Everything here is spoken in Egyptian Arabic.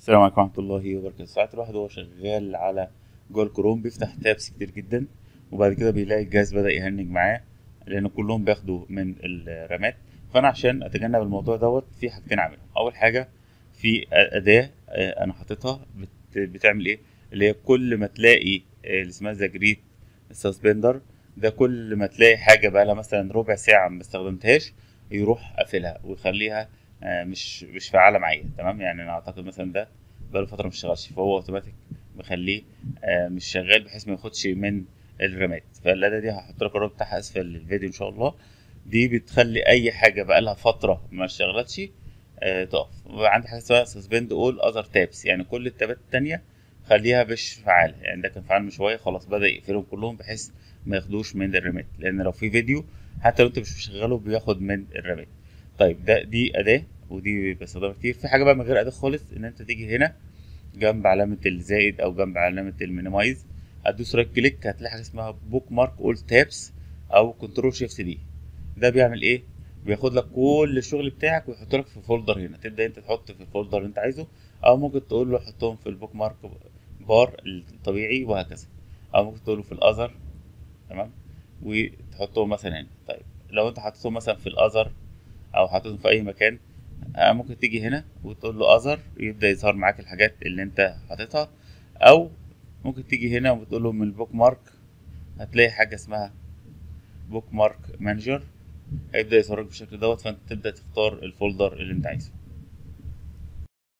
السلام عليكم ورحمة الله وبركاته ساعات الواحد وهو شغال على جوجل كروم بيفتح تابس كتير جدا وبعد كده بيلاقي الجهاز بدأ يهنج معاه لأن كلهم بياخدوا من الرامات فأنا عشان أتجنب الموضوع دوت في حاجتين عاملهم أول حاجة في أداة آه، أنا حاططها بت- بتعمل إيه اللي هي كل ما تلاقي آه، اللي اسمها ذا جريت سسبندر ده كل ما تلاقي حاجة بقالها مثلا ربع ساعة ما استخدمتهاش يروح قافلها ويخليها آه، مش مش فعالة معايا تمام يعني أنا أعتقد مثلا ده بقاله فترة مش شغالش فهو أوتوماتيك مخليه آه، مش شغال بحيث ما ياخدش من الرامات فالأداة دي هحط لك الرابط بتاعها أسفل الفيديو إن شاء الله دي بتخلي أي حاجة بقالها فترة ما اشتغلتش آه، تقف وعندي حاجة اسمها سسبند أول أذر تابس يعني كل التابات التانية خليها مش فعالة يعني ده كان فعال من شوية خلاص بدأ يقفلهم كلهم بحيث ما ياخدوش من الرامات لأن لو في فيديو حتى لو أنت مش مشغله بياخد من الرامات طيب ده دي أداة ودي بستخدمها كتير في حاجة بقى من غير أداة خالص إن أنت تيجي هنا جنب علامة الزائد أو جنب علامة المينيمايز هتدوس رايت كليك هتلاقي حاجة اسمها بوك مارك أول تابس أو كنترول شيفت دي ده بيعمل إيه؟ بياخد لك كل الشغل بتاعك ويحط لك في فولدر هنا تبدأ أنت تحط في الفولدر اللي أنت عايزه أو ممكن تقول له حطهم في البوك مارك بار الطبيعي وهكذا أو ممكن تقول له في الأذر تمام وتحطهم مثلا هنا طيب لو أنت حطيتهم مثلا في الأذر أو حطيتهم في أي مكان آه، ممكن تيجي هنا وتقول له اذر يبدا يظهر معاك الحاجات اللي انت حاططها او ممكن تيجي هنا وتقول له من البوك مارك هتلاقي حاجه اسمها بوك مارك مانجر هيبدا يظهر لك بالشكل دوت فانت تبدا تختار الفولدر اللي انت عايزه